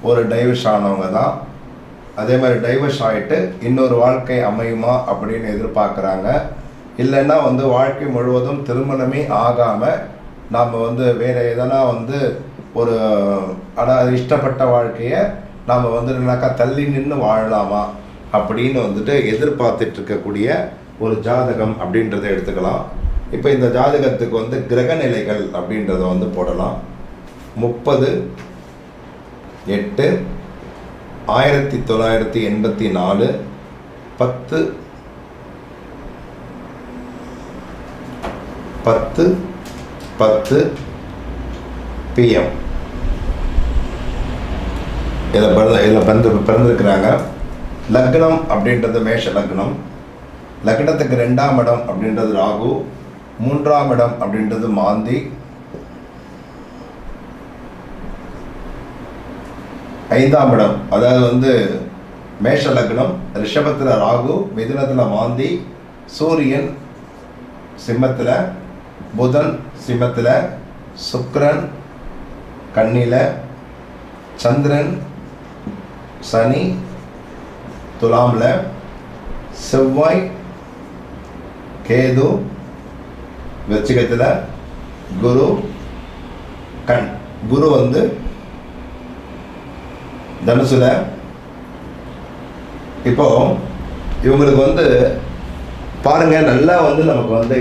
ஒரு டைவர்ஸ் ஆனவங்க தான் அதே மாதிரி டைவர்ஸ் ஆகிட்டு இன்னொரு வாழ்க்கை அமையுமா அப்படின்னு எதிர்பார்க்குறாங்க இல்லைன்னா வந்து வாழ்க்கை முழுவதும் திருமணமே ஆகாமல் நாம் வந்து வேறு எதனா வந்து ஒரு அதாவது இஷ்டப்பட்ட வாழ்க்கையை நாம் வந்து என்னக்கா தள்ளி நின்று வாழலாமா அப்படின்னு வந்துட்டு எதிர்பார்த்துட்டு இருக்கக்கூடிய ஒரு ஜாதகம் அப்படின்றத எடுத்துக்கலாம் இப்போ இந்த ஜாதகத்துக்கு வந்து கிரக நிலைகள் அப்படின்றத வந்து போடலாம் முப்பது எட்டு ஆயிரத்தி தொள்ளாயிரத்தி எண்பத்தி நாலு பத்து பத்து பத்து பிஎம் இதில் பிறந்த இதில் பிறந்து பிறந்திருக்கிறாங்க லக்னம் அப்படின்றது மேஷ லக்னம் லக்னத்துக்கு ரெண்டாம் இடம் அப்படின்றது ராகு மூன்றாம் இடம் அப்படின்றது மாந்தி ஐந்தாம் இடம் அதாவது வந்து மேஷ லக்னம் ரிஷபத்தில் ராகு மிதுனத்தில் மாந்தி சூரியன் சிம்மத்தில் புதன் சிம்மத்தில் சுக்கிரன் கன்னியில் சந்திரன் சனி துலாமில் செவ்வாய் கேது விருச்சிகத்தில் குரு கண் குரு வந்து தனுசுல இப்போ இவங்களுக்கு வந்து பாருங்க நல்லா வந்து நமக்கு வந்து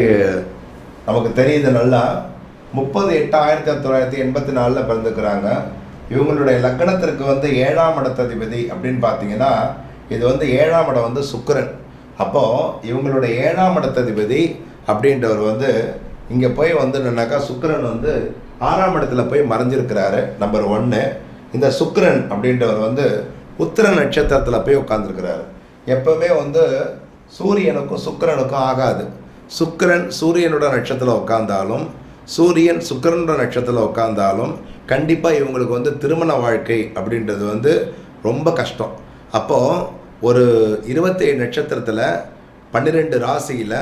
நமக்கு தெரியுது நல்லா முப்பது எட்டு ஆயிரத்தி தொள்ளாயிரத்தி எண்பத்தி நாலில் பிறந்துக்கிறாங்க இவங்களுடைய லக்னத்திற்கு வந்து ஏழாம் இடத்ததிபதி அப்படின்னு பார்த்தீங்கன்னா இது வந்து ஏழாம் இடம் வந்து சுக்கிரன் அப்போது இவங்களுடைய ஏழாம் இடத்ததிபதி அப்படின்றவர் வந்து இங்கே போய் வந்து என்னன்னாக்கா சுக்கிரன் வந்து ஆறாம் இடத்துல போய் மறைஞ்சிருக்கிறாரு நம்பர் ஒன்று இந்த சுக்கிரன் அப்படின்றவர் வந்து உத்திர நட்சத்திரத்தில் போய் உட்காந்துருக்கிறாரு எப்பவுமே வந்து சூரியனுக்கும் சுக்கிரனுக்கும் ஆகாது சுக்கிரன் சூரியனோட நட்சத்திரம் உட்கார்ந்தாலும் சூரியன் சுக்கிரனோட நட்சத்திரம் உட்கார்ந்தாலும் கண்டிப்பாக இவங்களுக்கு வந்து திருமண வாழ்க்கை அப்படின்றது வந்து ரொம்ப கஷ்டம் அப்போது ஒரு இருபத்தேழு நட்சத்திரத்தில் பன்னிரெண்டு ராசியில்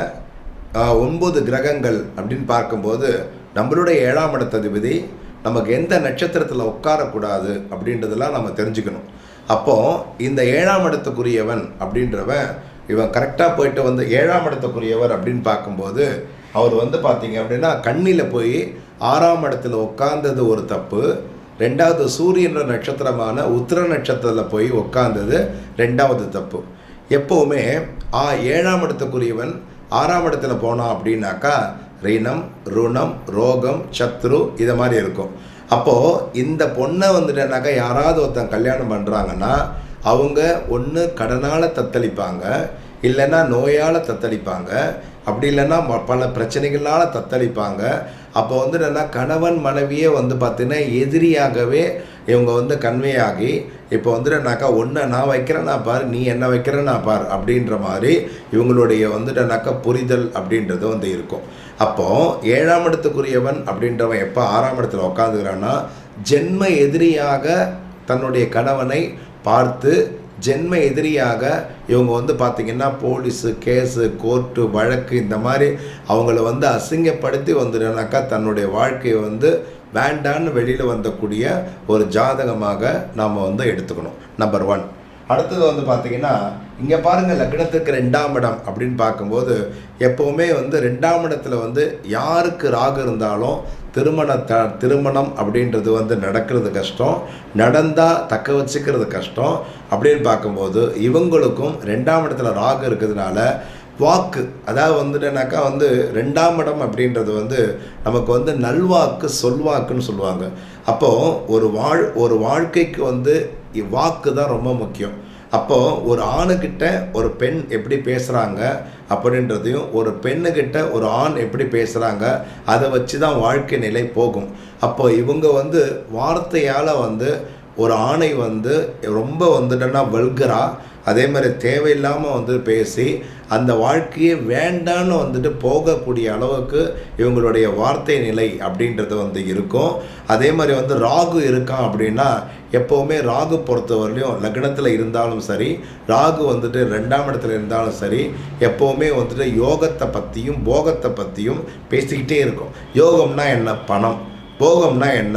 ஒன்பது கிரகங்கள் அப்படின்னு பார்க்கும்போது நம்மளுடைய ஏழாம் இடத்ததிபதி நமக்கு எந்த நட்சத்திரத்தில் உட்காரக்கூடாது அப்படின்றதெல்லாம் நம்ம தெரிஞ்சுக்கணும் அப்போது இந்த ஏழாம் இடத்துக்குரியவன் அப்படின்றவன் இவன் கரெக்டாக போயிட்டு வந்து ஏழாம் இடத்துக்குரியவர் அப்படின்னு பார்க்கும்போது அவர் வந்து பார்த்தீங்க அப்படின்னா கண்ணில் போய் ஆறாம் இடத்துல உட்கார்ந்தது ஒரு தப்பு ரெண்டாவது சூரியன் நட்சத்திரமான உத்திர நட்சத்திரத்தில் போய் உட்கார்ந்தது ரெண்டாவது தப்பு எப்போவுமே ஆ ஏழாம் இடத்துக்குரியவன் ஆறாம் இடத்துல போனான் அப்படின்னாக்கா ரிணம் ருணம் ரோகம் சத்ரு இதை மாதிரி இருக்கும் அப்போது இந்த பொண்ணை வந்துட்டேனாக்கா யாராவது ஒருத்தன் கல்யாணம் பண்ணுறாங்கன்னா அவங்க ஒன்று கடனால் தத்தளிப்பாங்க இல்லைன்னா நோயால் தத்தளிப்பாங்க அப்படி இல்லைன்னா ம- பல பிரச்சனைகளால் தத்தளிப்பாங்க அப்போ வந்து என்னன்னா கணவன் மனைவியே வந்து பார்த்தீங்கன்னா எதிரியாகவே இவங்க வந்து கன்வே ஆகி இப்போ வந்துட்டனாக்கா ஒன்றை நான் வைக்கிறேன்னா பார் நீ என்ன வைக்கிறேன்னா பார் அப்படின்ற மாதிரி இவங்களுடைய வந்துட்டனாக்கா புரிதல் அப்படின்றது வந்து இருக்கும் அப்போது ஏழாம் இடத்துக்குரியவன் அப்படின்றவன் எப்போ ஆறாம் இடத்துல உட்காந்துக்கிறான்னா ஜென்ம எதிரியாக தன்னுடைய கணவனை பார்த்து ஜென்ம எதிரியாக இவங்க வந்து பார்த்திங்கன்னா போலீஸு கேஸு கோர்ட்டு வழக்கு இந்த மாதிரி அவங்கள வந்து அசிங்கப்படுத்தி வந்துடுனாக்கா தன்னுடைய வாழ்க்கையை வந்து வேண்டான்னு வெளியில் வந்தக்கூடிய ஒரு ஜாதகமாக நாம் வந்து எடுத்துக்கணும் நம்பர் ஒன் அடுத்தது வந்து பார்த்தீங்கன்னா இங்கே பாருங்கள் லக்னத்துக்கு ரெண்டாம் இடம் அப்படின்னு பார்க்கும்போது எப்போவுமே வந்து ரெண்டாம் இடத்துல வந்து யாருக்கு ராகு இருந்தாலும் திருமண த திருமணம் அப்படின்றது வந்து நடக்கிறது கஷ்டம் நடந்தால் தக்க வச்சுக்கிறது கஷ்டம் அப்படின்னு பார்க்கும்போது இவங்களுக்கும் ரெண்டாம் இடத்துல ராகு இருக்கிறதுனால வாக்கு அதாவது வந்துட்டுனாக்கா வந்து ரெண்டாம் இடம் அப்படின்றது வந்து நமக்கு வந்து நல்வாக்கு சொல்வாக்குன்னு சொல்லுவாங்க அப்போது ஒரு வாழ் ஒரு வாழ்க்கைக்கு வந்து இ- வாக்கு தான் ரொம்ப முக்கியம் அப்போது ஒரு ஆணுக்கிட்ட ஒரு பெண் எப்படி பேசுகிறாங்க அப்படின்றதையும் ஒரு பெண்ணுக்கிட்ட ஒரு ஆண் எப்படி பேசுகிறாங்க அதை வச்சு தான் வாழ்க்கை நிலை போகும் அப்போ இவங்க வந்து வார்த்தையால் வந்து ஒரு ஆணை வந்து ரொம்ப வந்துட்டோன்னா வல்கரா அதே மாதிரி தேவையில்லாமல் வந்து பேசி அந்த வாழ்க்கையே வேண்டான்னு வந்துட்டு போகக்கூடிய அளவுக்கு இவங்களுடைய வார்த்தை நிலை அப்படின்றது வந்து இருக்கும் அதே மாதிரி வந்து ராகு இருக்கான் அப்படின்னா எப்போவுமே ராகு பொறுத்தவரையிலையும் லக்னத்தில் இருந்தாலும் சரி ராகு வந்துட்டு ரெண்டாம் இடத்துல இருந்தாலும் சரி எப்போவுமே வந்துட்டு யோகத்தை பற்றியும் போகத்தை பற்றியும் பேசிக்கிட்டே இருக்கும் யோகம்னா என்ன பணம் போகம்னா என்ன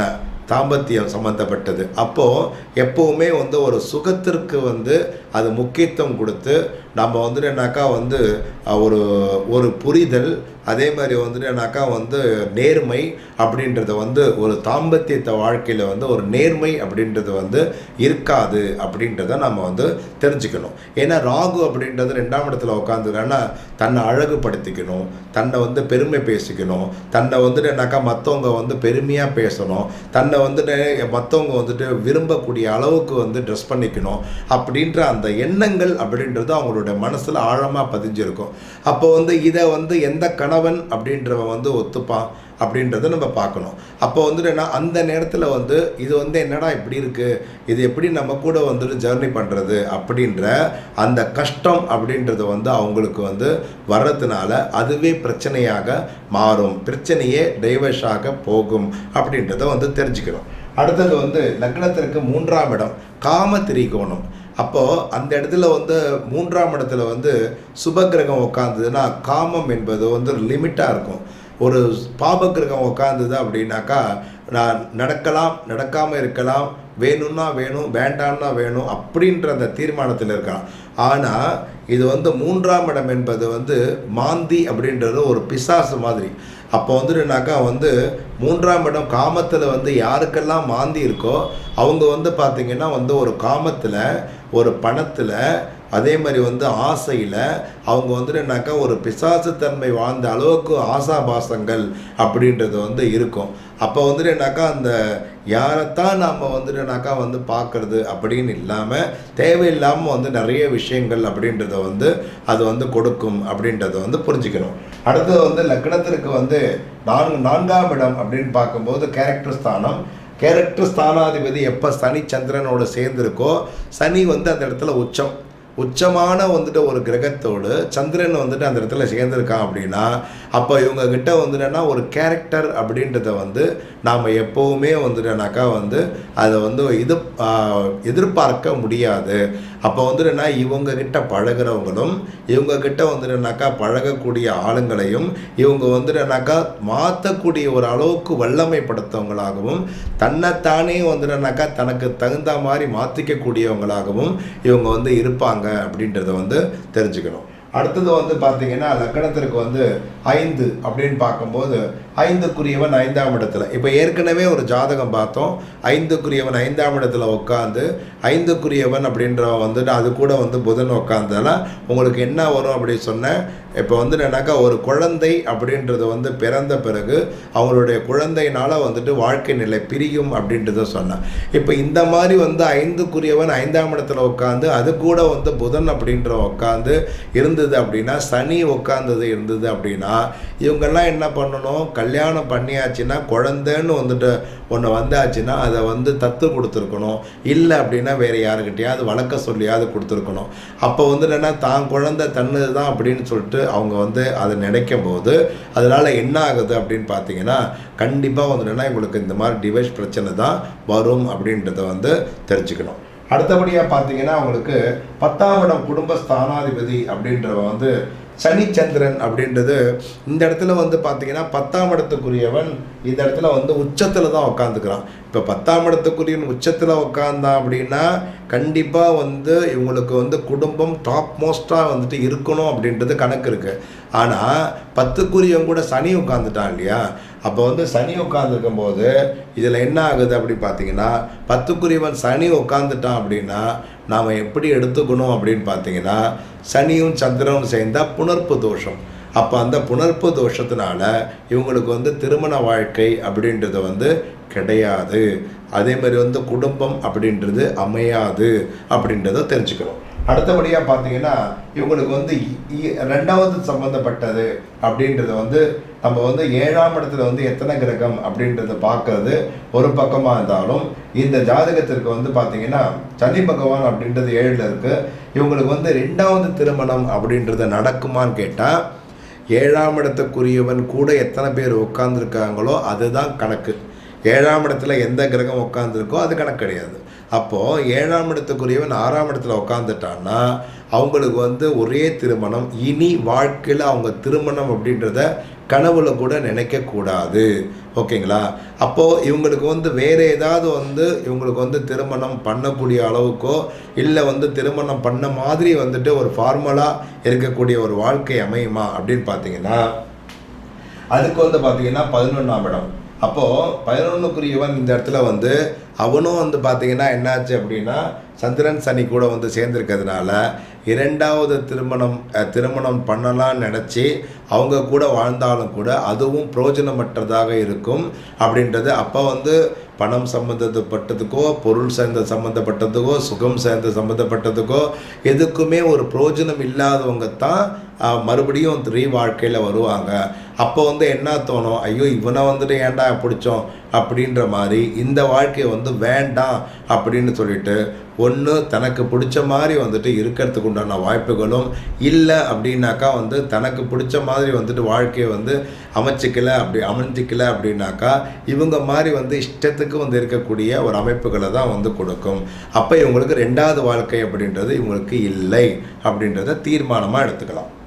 தாம்பத்தியம் சம்மந்தப்பட்டது அப்போது எப்போவுமே வந்து ஒரு சுகத்திற்கு வந்து அது முக்கியத்துவம் கொடுத்து நம்ம வந்துட்டு என்னாக்கா வந்து அஹ், ஒரு ஒரு புரிதல் அதே மாதிரி வந்துட்டு என்னாக்கா வந்து நேர்மை அப்படின்றத வந்து ஒரு தாம்பத்தியத்தை வாழ்க்கையில் வந்து ஒரு நேர்மை அப்படின்றது வந்து இருக்காது அப்படின்றத நம்ம வந்து தெரிஞ்சுக்கணும் ஏன்னா ராகு அப்படின்றது ரெண்டாம் இடத்துல உட்காந்துருன்னா தன்னை அழகுபடுத்திக்கணும் தன்னை வந்து பெருமை பேசிக்கணும் தன்னை வந்துட்டு என்னாக்கா மற்றவங்க வந்து பெருமையாக பேசணும் தன்னை வந்துட்டு மற்றவங்க வந்துட்டு விரும்பக்கூடிய அளவுக்கு வந்து ட்ரெஸ் பண்ணிக்கணும் அப்படின்ற அந்த எண்ணங்கள் அப்படின்றது அவங்களோட மனசில் ஆழமாக பதிஞ்சிருக்கும் அப்போ வந்து இதை வந்து எந்த கணவன் அப்படின்றவன் வந்து ஒத்துப்பான் அப்படின்றத நம்ம பார்க்கணும் அப்போ வந்துட்டு என்ன அந்த நேரத்தில் வந்து இது வந்து என்னடா இப்படி இருக்குது இது எப்படி நம்ம கூட வந்துட்டு ஜர்னி பண்ணுறது அப்படின்ற அந்த கஷ்டம் அப்படின்றது வந்து அவங்களுக்கு வந்து வர்றதுனால அதுவே பிரச்சனையாக மாறும் பிரச்சனையே டைவர்ஸாக போகும் அப்படின்றத வந்து தெரிஞ்சுக்கணும் அடுத்தது வந்து லக்னத்திற்கு மூன்றாம் இடம் காம திரிகோணம் அப்போது அந்த இடத்துல வந்து மூன்றாம் இடத்துல வந்து சுபகிரகம் உட்காந்ததுன்னா காமம் என்பது வந்து லிமிட்டாக இருக்கும் ஒரு பாபகிரகம் உட்காந்துது அப்படின்னாக்கா நான் நடக்கலாம் நடக்காமல் இருக்கலாம் வேணும்னா வேணும் வேண்டாம்னா வேணும் அப்படின்ற அந்த தீர்மானத்தில் இருக்கலாம் ஆனால் இது வந்து மூன்றாம் இடம் என்பது வந்து மாந்தி அப்படின்றது ஒரு பிசாசு மாதிரி அப்போ வந்துட்டுனாக்கா வந்து மூன்றாம் இடம் காமத்தில் வந்து யாருக்கெல்லாம் மாந்தி இருக்கோ அவங்க வந்து பார்த்திங்கன்னா வந்து ஒரு காமத்தில் ஒரு பணத்தில் அதே மாதிரி வந்து ஆசையில் அவங்க வந்துட்டுனாக்கா ஒரு பிசாசுத்தன்மை வாழ்ந்த அளவுக்கு ஆசாபாசங்கள் அப்படின்றது வந்து இருக்கும் அப்போ வந்துட்டுனாக்கா அந்த யாரைத்தான் நம்ம வந்துட்டுனாக்கா வந்து பார்க்குறது அப்படின்னு இல்லாமல் தேவையில்லாமல் வந்து நிறைய விஷயங்கள் அப்படின்றத வந்து அது வந்து கொடுக்கும் அப்படின்றத வந்து புரிஞ்சுக்கணும் அடுத்தது வந்து லக்னத்திற்கு வந்து நான்கு நான்காம் இடம் அப்படின்னு பார்க்கும்போது கேரக்டர் ஸ்தானம் கேரக்டர் ஸ்தானாதிபதி எப்போ சனி சந்திரனோட சேர்ந்துருக்கோ சனி வந்து அந்த இடத்துல உச்சம் உச்சமான வந்துட்டு ஒரு கிரகத்தோடு சந்திரன் வந்துட்டு அந்த இடத்துல சேர்ந்துருக்கான் அப்படின்னா அப்போ இவங்க கிட்ட வந்துட்டேன்னா ஒரு கேரக்டர் அப்படின்றத வந்து நாம் எப்போவுமே வந்துட்டேனாக்கா வந்து அதை வந்து இது ஆஹ், எதிர்பார்க்க முடியாது அப்போ வந்துட்டுனா இவங்க கிட்ட பழகுறவங்களும் இவங்க கிட்ட வந்துட்டுனாக்கா பழகக்கூடிய ஆளுங்களையும் இவங்க வந்துட்டுனாக்கா மாற்றக்கூடிய ஒரு அளவுக்கு வல்லமைப்படுத்தவங்களாகவும் தன்னைத்தானே வந்துட்டுனாக்கா தனக்கு தகுந்த மாதிரி மாற்றிக்கக்கூடியவங்களாகவும் இவங்க வந்து இருப்பாங்க அப்படின்றத வந்து தெரிஞ்சுக்கணும் அடுத்தது வந்து பார்த்தீங்கன்னா லக்கணத்திற்கு வந்து ஐந்து அப்படின்னு பார்க்கும்போது ஐந்துக்குரியவன் ஐந்தாம் இடத்துல இப்போ ஏற்கனவே ஒரு ஜாதகம் பார்த்தோம் ஐந்துக்குரியவன் ஐந்தாம் இடத்துல உட்காந்து ஐந்துக்குரியவன் அப்படின்றவன் வந்துட்டு அது கூட வந்து புதன் உட்காந்தால உங்களுக்கு என்ன வரும் அப்படி சொன்னேன் இப்போ வந்து என்னன்னாக்கா ஒரு குழந்தை அப்படின்றது வந்து பிறந்த பிறகு அவங்களுடைய குழந்தையினால வந்துட்டு வாழ்க்கை நிலை பிரியும் அப்படின்றத சொன்னேன் இப்போ இந்த மாதிரி வந்து ஐந்துக்குரியவன் ஐந்தாம் இடத்துல உட்காந்து அது கூட வந்து புதன் அப்படின்ற உட்காந்து இருந்தது அப்படின்னா சனி உட்காந்தது இருந்தது அப்படின்னா இவங்கெல்லாம் என்ன பண்ணணும் கல்யாணம் பண்ணியாச்சுன்னா குழந்தைன்னு வந்துட்டு ஒன்று வந்தாச்சுன்னா அதை வந்து தத்து கொடுத்துருக்கணும் இல்லை அப்படின்னா வேறு யாருக்கிட்டையாவது வளர்க்க சொல்லியாவது கொடுத்துருக்கணும் அப்போ வந்து என்னென்னா தான் குழந்தை தன்னது தான் அப்படின்னு சொல்லிட்டு அவங்க வந்து அதை நினைக்கும் போது அதனால் என்ன ஆகுது அப்படின்னு பார்த்தீங்கன்னா கண்டிப்பாக வந்து என்னன்னா உங்களுக்கு இந்த மாதிரி டிவைஸ் பிரச்சனை தான் வரும் அப்படின்றத வந்து தெரிஞ்சுக்கணும் அடுத்தபடியாக பார்த்தீங்கன்னா அவங்களுக்கு பத்தாம் இடம் குடும்ப ஸ்தானாதிபதி அப்படின்றவன் வந்து சனிச்சந்திரன் அப்படின்றது இந்த இடத்துல வந்து பார்த்தீங்கன்னா பத்தாம் இடத்துக்குரியவன் இந்த இடத்துல வந்து உச்சத்தில் தான் உட்காந்துக்கிறான் இப்போ பத்தாம் இடத்துக்குரியவன் உச்சத்தில் உட்காந்தான் அப்படின்னா கண்டிப்பாக வந்து இவங்களுக்கு வந்து குடும்பம் டாப் மோஸ்ட்டாக வந்துட்டு இருக்கணும் அப்படின்றது கணக்கு இருக்குது ஆனால் பத்துக்குரியவன் கூட சனி உட்காந்துட்டான் இல்லையா அப்போ வந்து சனி உட்காந்துருக்கும் போது இதில் என்ன ஆகுது அப்படின்னு பார்த்தீங்கன்னா பத்துக்குரியவன் சனி உட்காந்துட்டான் அப்படின்னா நாம் எப்படி எடுத்துக்கணும் அப்படின்னு பார்த்தீங்கன்னா சனியும் சந்திரனும் சேர்ந்தால் புணர்ப்பு தோஷம் அப்போ அந்த புணர்ப்பு தோஷத்தினால இவங்களுக்கு வந்து திருமண வாழ்க்கை அப்படின்றது வந்து கிடையாது அதே மாதிரி வந்து குடும்பம் அப்படின்றது அமையாது அப்படின்றத தெரிஞ்சுக்கணும் அடுத்தபடியாக பார்த்தீங்கன்னா இவங்களுக்கு வந்து இ- இ- ரெண்டாவது சம்மந்தப்பட்டது அப்படின்றத வந்து நம்ம வந்து ஏழாம் இடத்துல வந்து எத்தனை கிரகம் அப்படின்றத பார்க்கறது ஒரு பக்கமாக இருந்தாலும் இந்த ஜாதகத்திற்கு வந்து பார்த்தீங்கன்னா சனி பகவான் அப்படின்றது ஏழில் இருக்குது இவங்களுக்கு வந்து ரெண்டாவது திருமணம் அப்படின்றது நடக்குமான்னு கேட்டால் ஏழாம் இடத்துக்குரியவன் கூட எத்தனை பேர் உட்காந்துருக்காங்களோ அதுதான் கணக்கு ஏழாம் இடத்துல எந்த கிரகம் உட்காந்துருக்கோ அது கணக்கு கிடையாது அப்போது ஏழாம் இடத்துக்குரியவன் ஆறாம் இடத்துல உட்காந்துட்டான்னா அவங்களுக்கு வந்து ஒரே திருமணம் இனி வாழ்க்கையில் அவங்க திருமணம் அப்படின்றத கனவுல கூட நினைக்கக்கூடாது ஓகேங்களா அப்போது இவங்களுக்கு வந்து வேறு ஏதாவது வந்து இவங்களுக்கு வந்து திருமணம் பண்ணக்கூடிய அளவுக்கோ இல்லை வந்து திருமணம் பண்ண மாதிரி வந்துட்டு ஒரு ஃபார்மலாக இருக்கக்கூடிய ஒரு வாழ்க்கை அமையுமா அப்படின்னு பார்த்தீங்கன்னா அதுக்கு வந்து பார்த்தீங்கன்னா பதினொன்றாம் இடம் அப்போது பதினொன்றுக்குரியவன் இந்த இடத்துல வந்து அவனும் வந்து பார்த்தீங்கன்னா என்னாச்சு அப்படின்னா சந்திரன் சனி கூட வந்து சேர்ந்துருக்கிறதுனால இரண்டாவது திருமணம் அஹ், திருமணம் பண்ணலாம்னு நினச்சி அவங்க கூட வாழ்ந்தாலும் கூட அதுவும் பிரயோஜனமற்றதாக இருக்கும் அப்படின்றது அப்போ வந்து பணம் சம்மந்தப்பட்டதுக்கோ பொருள் சேர்ந்த சம்மந்தப்பட்டதுக்கோ சுகம் சேர்ந்த சம்மந்தப்பட்டதுக்கோ எதுக்குமே ஒரு பிரயோஜனம் இல்லாதவங்க தான் ஆஹ், மறுபடியும் ரீ வாழ்க்கையில் வருவாங்க அப்போ வந்து என்ன தோணும் ஐயோ இவனை வந்துட்டு ஏன்டா பிடிச்சோம் அப்படின்ற மாதிரி இந்த வாழ்க்கையை வந்து வேண்டாம் அப்படின்னு சொல்லிட்டு ஒன்று தனக்கு பிடிச்ச மாதிரி வந்துட்டு இருக்கிறதுக்கு உண்டான வாய்ப்புகளும் இல்லை அப்படின்னாக்கா வந்து தனக்கு பிடிச்ச மாதிரி வந்துட்டு வாழ்க்கையை வந்து அமைச்சிக்கல அப்படி அமைஞ்சிக்கல அப்படின்னாக்கா இவங்க மாதிரி வந்து இஷ்டத்துக்கு வந்து இருக்கக்கூடிய ஒரு அமைப்புகளை தான் வந்து கொடுக்கும் அப்போ இவங்களுக்கு ரெண்டாவது வாழ்க்கை அப்படின்றது இவங்களுக்கு இல்லை அப்படின்றத தீர்மானமாக எடுத்துக்கலாம்